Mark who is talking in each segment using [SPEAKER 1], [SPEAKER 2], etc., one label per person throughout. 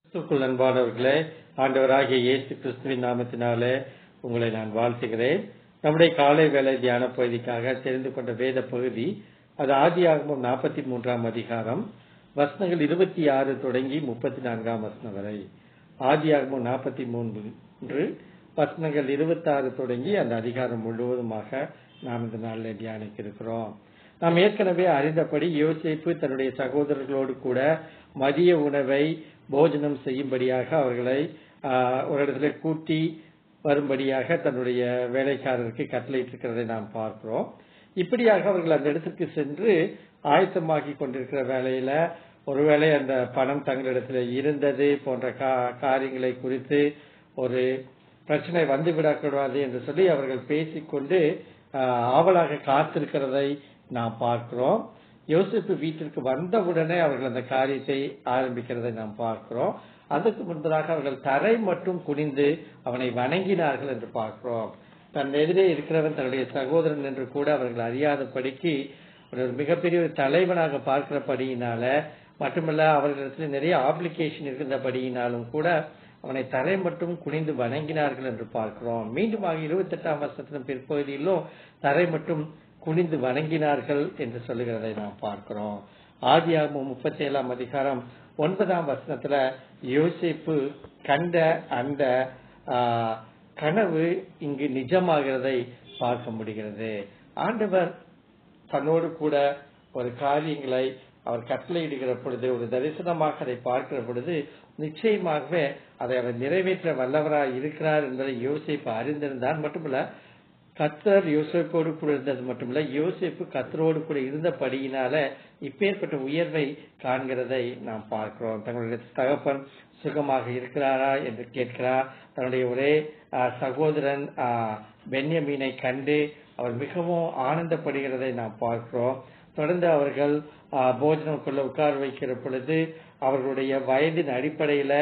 [SPEAKER 1] கிறிஸ்துக்குள் அன்பானவர்களே ஆண்டவராகிய இயேசு கிறிஸ்துவின் நாமத்தினாலே உங்களை நான் வாழ்த்துகிறேன் நம்முடைய காலை வேலை தியான பகுதிக்காக தெரிந்து கொண்ட வேத பகுதி அது ஆதியாகமம் நாற்பத்தி மூன்றாம் அதிகாரம் வசனங்கள் இருபத்தி ஆறு தொடங்கி முப்பத்தி நான்காம் வசனம் வரை ஆதியாகமம் நாற்பத்தி மூன்று வசனங்கள் இருபத்தாறு தொடங்கி அந்த அதிகாரம் முழுவதுமாக நாம் இந்த நாளில் தியானிக்க இருக்கிறோம் நாம் ஏற்கனவே அறிந்தபடி யோசேப்பு தன்னுடைய சகோதரர்களோடு கூட மதிய உணவை போஜனம் செய்யும்படியாக அவர்களை ஆஹ், ஒரு இடத்துல கூட்டி வரும்படியாக தன்னுடைய வேலைக்காரருக்கு கட்டளையிட்டிருக்கிறதை நாம் பார்க்கிறோம் இப்படியாக அவர்கள் அந்த இடத்துக்கு சென்று ஆயத்தமாகி கொண்டிருக்கிற வேலையில ஒருவேளை அந்த பணம் தங்களிடத்துல இருந்தது போன்ற கா- காரியங்களை குறித்து ஒரு பிரச்சனை வந்து விடக்கூடாது என்று சொல்லி அவர்கள் பேசிக்கொண்டு ஆஹ், ஆவலாக காத்திருக்கிறதை நாம் பார்க்கிறோம் யோசிப்பு வீட்டிற்கு வந்தவுடனே அவர்கள் அந்த காரியத்தை ஆரம்பிக்கிறதை நாம் பார்க்கிறோம் அதுக்கு முன்பதாக அவர்கள் தரை மட்டும் குனிந்து அவனை வணங்கினார்கள் என்று பார்க்கிறோம் தன் எதிரே இருக்கிறவன் தன்னுடைய சகோதரன் என்று கூட அவர்கள் அறியாதபடிக்கு ஒரு மிகப்பெரிய ஒரு தலைவனாக பார்க்கிறபடியினால மட்டுமல்ல அவர்களிடத்தில் நிறைய ஆப்ளிகேஷன் இருக்கின்றபடியினாலும் கூட அவனை தரை மட்டும் குனிந்து வணங்கினார்கள் என்று பார்க்கிறோம் மீண்டுமாக இருபத்தி எட்டாம் வருஷத்தின் பிற்பகுதியிலும் தரை மட்டும் குனிந்து வணங்கினார்கள் என்று சொல்லுகிறதை நாம் பார்க்கிறோம் ஆதியாகமம் முப்பத்தி ஏழாம் அதிகாரம் ஒன்பதாம் வசனத்துல யோசிப்பு கண்ட அந்த ஆஹ், கனவு இங்கு நிஜமாகிறதை பார்க்க முடிகிறது ஆண்டவர் தன்னோடு கூட ஒரு காரியங்களை அவர் கட்டளையிடுகிற பொழுது ஒரு தரிசனமாக அதை பார்க்கிற பொழுது நிச்சயமாகவே அதை அவர் நிறைவேற்ற வல்லவராய் இருக்கிறார் என்பதை யோசிப்பு அறிந்திருந்தார் மட்டுமல்ல கத்தர் யோசேப்போடு கூட இருந்தது மட்டுமல்ல யோசேப்பு கத்தரோடு கூட இருந்தபடியினால இப்பேற்பட்ட உயர்வை காண்கிறதை நாம் பார்க்கிறோம் தங்களுடைய தகப்பன் சுகமாக இருக்கிறாரா என்று கேட்கிறார் தன்னுடைய ஒரே ஆஹ், சகோதரன் ஆஹ், பென்யமீனை கண்டு அவர் மிகவும் ஆனந்தப்படுகிறதை நாம் பார்க்கிறோம் தொடர்ந்து அவர்கள் ஆஹ், போஜனம்குள்ள உட்கார வைக்கிற பொழுது அவர்களுடைய வயதின் அடிப்படையில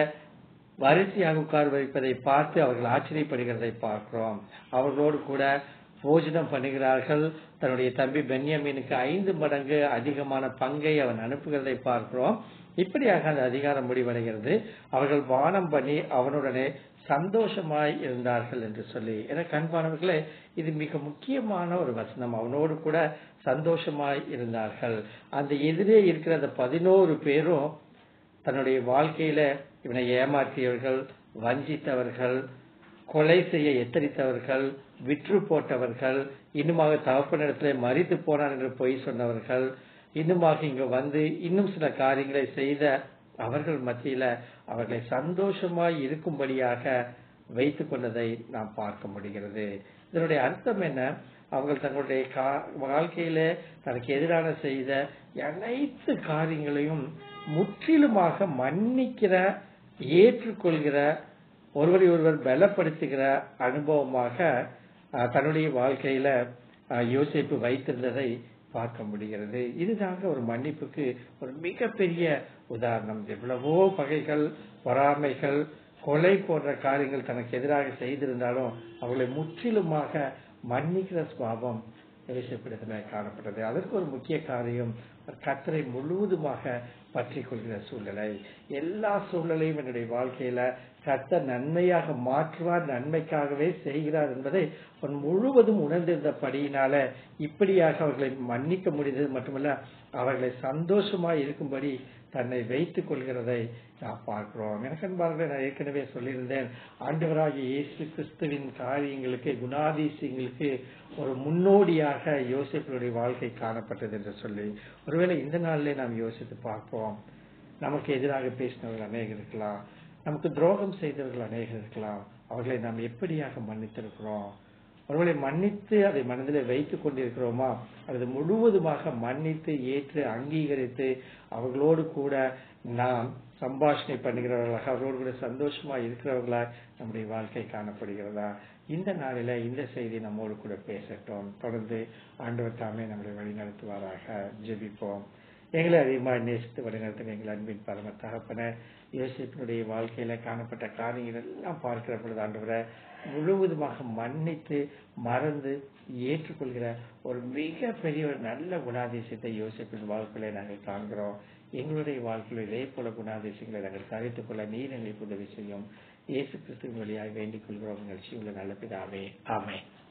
[SPEAKER 1] வரிசையாக உட்கார வைப்பதை பார்த்து அவர்கள் ஆச்சரியப்படுகிறதை பார்க்கிறோம் அவர்களோடு கூட போஜனம் பண்ணுகிறார்கள் தன்னுடைய தம்பி பென்யாமீனுக்கு ஐந்து மடங்கு அதிகமான பங்கை அவன் அனுப்புகிறதை பார்க்கிறோம் இப்படியாக அந்த அதிகாரம் முடிவடைகிறது அவர்கள் வானம் பண்ணி அவனுடனே சந்தோஷமாய் இருந்தார்கள் என்று சொல்லி என கண்பானவர்களே இது மிக முக்கியமான ஒரு வசனம் அவனோடு கூட சந்தோஷமாய் இருந்தார்கள் அந்த எதிரே இருக்கிற அந்த பதினோரு பேரும் தன்னுடைய வாழ்க்கையில இவனை ஏமாற்றியவர்கள் வஞ்சித்தவர்கள் கொலை செய்ய எத்தரித்தவர்கள் விற்று போட்டவர்கள் இன்னுமாக தகப்பனிடத்திலே மறித்து போனான் என்று பொய் சொன்னவர்கள் இன்னுமாக இங்கு வந்து இன்னும் சில காரியங்களை செய்த அவர்கள் மத்தியில அவர்களை சந்தோஷமாய் இருக்கும்படியாக வைத்துக் கொண்டதை நாம் பார்க்க முடிகிறது இதனுடைய அர்த்தம் என்ன அவர்கள் தங்களுடைய கா- வாழ்க்கையில தனக்கு எதிரான செய்த அனைத்து காரியங்களையும் முற்றிலுமாக மன்னிக்கிற ஏற்றுக்கொள்கிற ஒருவரை ஒருவர் பலப்படுத்துகிற அனுபவமாக அஹ், தன்னுடைய வாழ்க்கையில அஹ், யோசேப்பு வைத்திருந்ததை பார்க்க முடிகிறது இதுதாங்க ஒரு மன்னிப்புக்கு ஒரு மிகப்பெரிய உதாரணம் எவ்வளவோ பகைகள் பொறாமைகள் கொலை போன்ற காரியங்கள் தனக்கு எதிராக செய்திருந்தாலும் அவர்களை முற்றிலுமாக மன்னிக்கிற சுவாபம் யோசிப்பிடத்துல காணப்பட்டது அதற்கு ஒரு முக்கிய காரியம் கத்தரை முழுவதுமாக பற்றி கொள்கிற சூழ்நிலை எல்லா சூழ்நிலையும் என்னுடைய வாழ்க்கையில கர்த்தர் நன்மையாக மாற்றுவார் நன்மைக்காகவே செய்கிறார் என்பதை அவன் முழுவதும் உணர்ந்திருந்தபடியினால இப்படியாக அவர்களை மன்னிக்க முடிந்தது மட்டுமல்ல அவர்களை சந்தோஷமாய் இருக்கும்படி தன்னை வைத்துக் கொள்கிறதை நாம் பார்க்கிறோம் எனக்கு அன்பார்களே நான் ஏற்கனவே சொல்லியிருந்தேன் ஆண்டவராகிய இயேசு கிறிஸ்துவின் காரியங்களுக்கு குணாதிசயங்களுக்கு ஒரு முன்னோடியாக யோசிப்பினுடைய வாழ்க்கை காணப்பட்டது என்று சொல்லி ஒருவேளை இந்த நாளிலே நாம் யோசித்து பார்ப்போம் நமக்கு எதிராக பேசினவர்கள் அநேகர் இருக்கலாம் நமக்கு துரோகம் செய்தவர்கள் அநேகர் இருக்கலாம் அவர்களை நாம் எப்படியாக மன்னித்திருக்கிறோம் ஒருவேளை மன்னித்து அதை மனதிலே வைத்துக் கொண்டிருக்கிறோமா அல்லது முழுவதுமாக மன்னித்து ஏற்று அங்கீகரித்து அவர்களோடு கூட நாம் சம்பாஷணை பண்ணுகிறவர்களாக அவர்களோடு கூட சந்தோஷமா இருக்கிறவர்களா நம்முடைய வாழ்க்கை காணப்படுகிறதா இந்த நாளில இந்த செய்தி நம்மோடு கூட பேசட்டும் தொடர்ந்து ஆண்டவர் தாமே நம்மளை வழிநடத்துவாராக ஜெபிப்போம் எங்களை அதிகமாக நேசித்து வழிநடத்துங்க எங்கள் அன்பின் பரம தகப்பன யோசிப்பினுடைய வாழ்க்கையில காணப்பட்ட காரியங்கள் எல்லாம் பார்க்கிற பொழுது ஆண்டவரை முழுவதுமாக மன்னித்து மறந்து ஏற்றுக்கொள்கிற ஒரு மிக பெரிய ஒரு நல்ல குணாதிசயத்தை யோசிப்பின் வாழ்க்கையில நாங்கள் காண்கிறோம் எங்களுடைய வாழ்க்கையில் இதே போல குணாதிசயங்களை நாங்கள் தரித்துக் கொள்ள நீர் எங்களுக்கு உதவி செய்யும் இயேசு கிறிஸ்துவின் வழியாக வேண்டிக் கொள்கிறோம் நிகழ்ச்சி உள்ள நல்ல பிதாவே ஆமென்